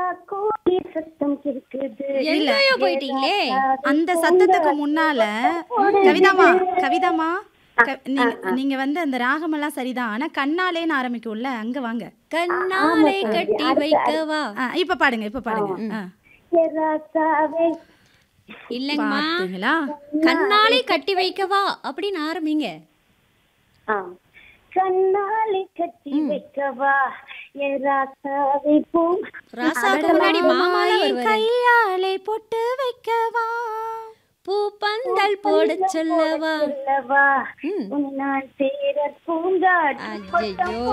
கோழி சத்தம் கேக்குது எங்கேயோ போயிட்டீங்களே அந்த சத்தத்துக்கு முன்னால கவிதாமா கவிதாமா க- நீங்க நீங்க வந்து அந்த ராகமெல்லாம் சரிதான் ஆனா கண்ணாலேன்னு ஆரம்பிக்கும்ல அங்க வாங்க கண்ணாலே கட்டி வைக்கவா ஆ, இப்ப பாடுங்க இப்ப பாடுங்க ஆ. ஏ ராசாவே இல்லைங்கம்மா பாத்தீங்களா கண்ணாலே கட்டி வைக்கவா அப்படின்னு ஆரம்பிங்க ஆ. கண்ணாலே கட்டி வைக்கவா ஏ ராசாவே பூ ராசாவுக்கு முன்னாடி மாமாலாம் வருவாரு கையாலே பொட்டு வைக்கவா பூ பந்தல் போட சொல்லவா சொல்லவா ம். உன்னை நான் சேர பூங்காற்று ஐயையோ